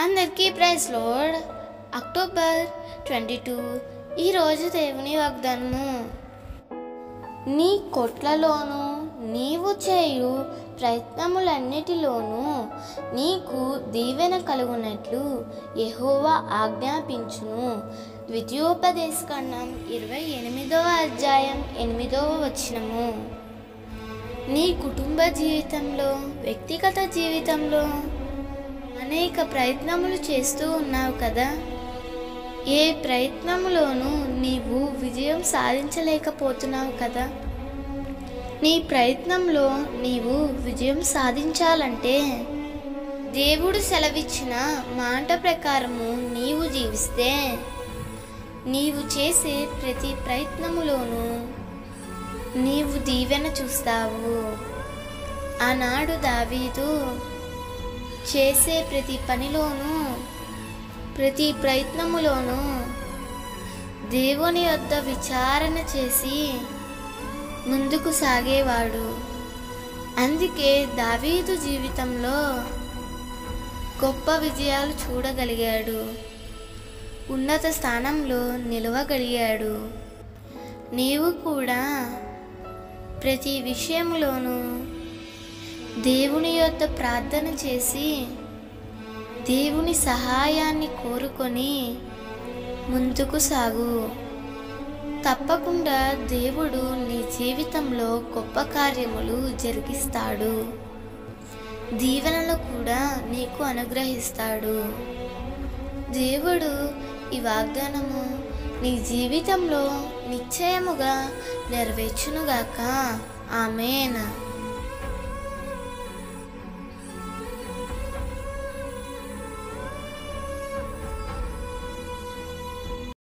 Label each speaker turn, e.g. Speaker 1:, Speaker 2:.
Speaker 1: అందరికీ praise Lord October twenty two ఈరోజు దేవుని వాగ్దానము నీ కొట్లలోనూ నీవు చేయు ప్రయత్నములన్నిటిలోనూ నీకు దీవెన కలుగునట్లు యెహోవా ఆజ్ఞాపించును ద్వితీయోపదేశకాండం ఇరవై ఎనిమిదవ అధ్యాయం ఎనిమిదవ వచనము నీ కుటుంబ జీవితంలో వ్యక్తిగత జీవితంలో అనేక ప్రయత్నములు చేస్తూ ఉన్నావు కదా ఏ ప్రయత్నములోనూ నీవు విజయం సాధించలేకపోతున్నావు కదా నీ ప్రయత్నంలో నీవు విజయం సాధించాలంటే దేవుడు సెలవిచ్చిన మాట ప్రకారము నీవు జీవిస్తే నీవు చేసే ప్రతి ప్రయత్నములోనూ నీవు దీవెన చూస్తావు ఆనాడు దావీదు చేసే ప్రతి పనిలోనూ ప్రతి ప్రయత్నములోనూ దేవుని యొద్ద విచారణ చేసి ముందుకు సాగేవాడు అందుకే దావీదు జీవితంలో గొప్ప విజయాలు చూడగలిగాడు ఉన్నత స్థానంలో నిలవగలిగాడు నీవు కూడా ప్రతి విషయంలోనూ దేవుని యొద్ద ప్రార్థన చేసి దేవుని సహాయాన్ని కోరుకొని ముందుకు సాగు తప్పకుండా దేవుడు నీ జీవితంలో గొప్ప కార్యములు జరిగిస్తాడు దీవెనలు కూడా నీకు అనుగ్రహిస్తాడు దేవుడు ఈ వాగ్దానము నీ జీవితంలో నిశ్చయముగా నెరవేర్చునుగాక ఆమెన్